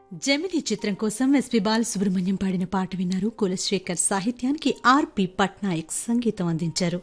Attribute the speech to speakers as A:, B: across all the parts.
A: జమిని చిత్రం కోసం ఎస్పి బాలసుబ్రహ్మణ్యం పాడిన పాట విన్నారు కులశేఖర్ సాహిత్యానికి ఆర్పి పట్నాయక్ సంగీతం అందించారు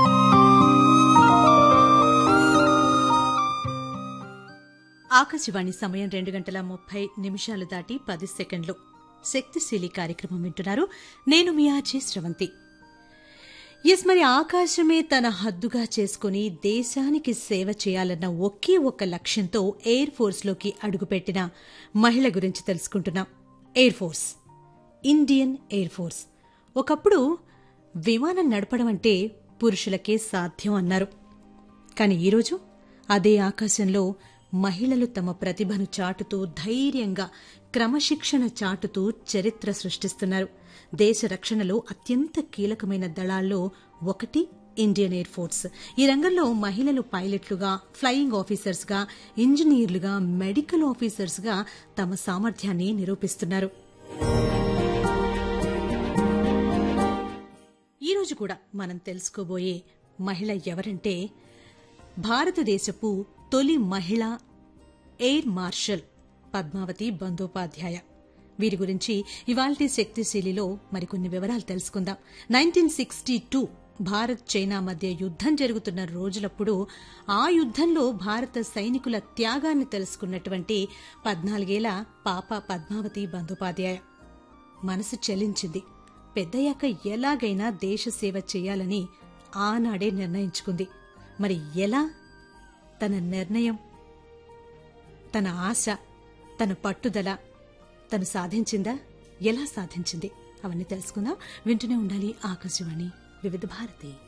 A: ఆకాశవాణి సమయం రెండు గంటల ముప్పై నిమిషాలు దాటి పది సెకండ్లు శక్తిశీలి కార్యక్రమం వింటున్నారు నేను మీ ఆర్జే స్రవంతి ఎస్ మరి ఆకాశమే తన హద్దుగా చేసుకుని దేశానికి సేవ చేయాలన్న ఒకే ఒక్క లక్ష్యంతో ఎయిర్ ఫోర్స్లోకి అడుగుపెట్టిన మహిళ గురించి తెలుసుకుంటున్నాం air force Indian air force ఒకప్పుడు విమానం నడపడం అంటే పురుషులకే సాధ్యం అన్నారు కానీ ఈరోజు అదే ఆకాశంలో మహిళలు తమ ప్రతిభను చాటుతూ ధైర్యంగా క్రమశిక్షణ చాటుతూ చరిత్ర సృష్టిస్తున్నారు దేశ రక్షణలో అత్యంత కీలకమైన దళాల్లో ఒకటి ఇండియన్ ఎయిర్ ఫోర్స్ ఈ రంగంలో మహిళలు పైలట్లుగా ఫ్లయింగ్ ఆఫీసర్స్గా ఇంజనీర్లుగా మెడికల్ ఆఫీసర్స్గా తమ సామర్థ్యాన్ని నిరూపిస్తున్నారు ఈరోజు కూడా మనం తెలుసుకోబోయే మహిళ ఎవరంటే భారతదేశపు తొలి మహిళ ఎయిర్ మార్షల్ పద్మావతి బందోపాధ్యాయ వీరి గురించి ఇవాల్టి శక్తిశీలిలో మరికొన్ని వివరాలు తెలుసుకుందాం nineteen sixty two Bharat China మధ్య యుద్దం జరుగుతున్న రోజులప్పుడు ఆ యుద్దంలో భారత సైనికుల త్యాగాన్ని తెలుసుకున్నటువంటి పద్నాలుగేళ్ల పాప పద్మావతి బందోపాధ్యాయ మనసు చలించింది పెద్దయ్యాక ఎలాగైనా దేశ సేవ చేయాలని ఆనాడే నిర్ణయించుకుంది మరి ఎలా తన నిర్ణయం తన ఆశ తన పట్టుదల తను సాధించిందా ఎలా సాధించింది అవన్నీ తెలుసుకుందాం వింటూనే ఉండాలి ఆకాశవాణి వివిధ భారతి